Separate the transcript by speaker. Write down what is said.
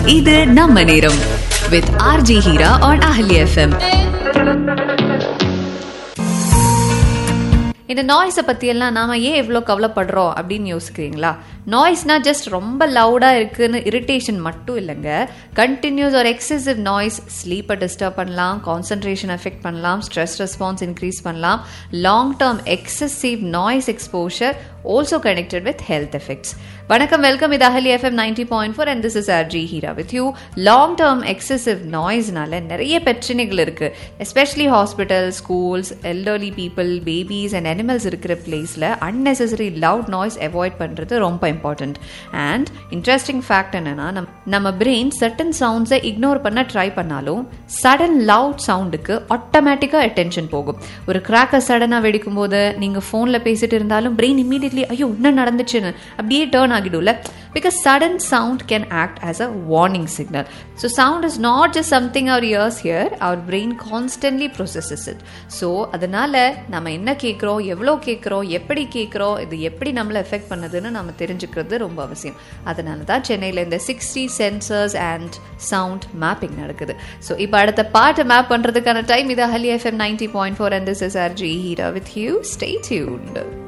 Speaker 1: இது நம்ம நேரம் with RJ Heera on Ahali FM
Speaker 2: இந்த நாய்ஸை பற்றியெல்லாம் நாம ஏன் இவ்வளோ கவலைப்படுறோம் அப்படின்னு யோசிக்கிறீங்களா நாய்ஸ்னா ஜஸ்ட் ரொம்ப லவுடாக இருக்குன்னு இரிட்டேஷன் மட்டும் இல்லைங்க கண்டினியூஸ் ஒரு எக்ஸசிவ் நாய்ஸ் ஸ்லீப்பை டிஸ்டர்ப் பண்ணலாம் கான்சன்ட்ரேஷன் எஃபெக்ட் பண்ணலாம் ஸ்ட்ரெஸ் ரெஸ்பான்ஸ் இன்க்ரீஸ் பண்ணலாம் long term excessive noise exposure also connected with health effects வணக்கம் வெல்கம் இது Ahali FM ninety point four and this is R J Heera with you long term excessive நாய்ஸ்னால நிறைய பிரச்சனைகள் இருக்கு especially hospital schools elderly people babies and animals இருக்கிற பிளேஸில் unnecessary loud noise avoid பண்ணுறது ரொம்ப இம்பார்ட்டன்ட் அண்ட் இன்ட்ரெஸ்டிங் ஃபேக்ட் என்னன்னா நம் நம்ம பிரெயின் சர்டன் சவுண்ட்ஸை இக்னோர் பண்ண ட்ரை பண்ணாலும் சடன் லவுட் சவுண்டுக்கு ஆட்டோமேட்டிக்காக அட்டென்ஷன் போகும் ஒரு கிராக்கர் சடனாக வெடிக்கும் போது நீங்கள் ஃபோனில் பேசிட்டு இருந்தாலும் பிரெயின் இம்மீடியட்லி ஐயோ என்ன நடந்துச்சுன்னு அப்படியே டேர்ன் ஆகிடும்ல because sudden sound can act as a warning signal so sound is not just something our ears hear our brain constantly processes it so அதனால நம்ம என்ன கேட்குறோம் எவ்வளோ கேட்குறோம் எப்படி கேட்குறோம் இது எப்படி நம்மளை எஃபெக்ட் பண்ணுதுன்னு நம்ம தெரிஞ்சுக்கிறது ரொம்ப அவசியம் அதனால தான் சென்னையில் இந்த sixty sensors and sound mapping நடக்குது ஸோ இப்போ அடுத்த பாட்டை மேப் பண்ணுறதுக்கான டைம் இது Ahali FM ninety point four and this is R J Heera with you stay tuned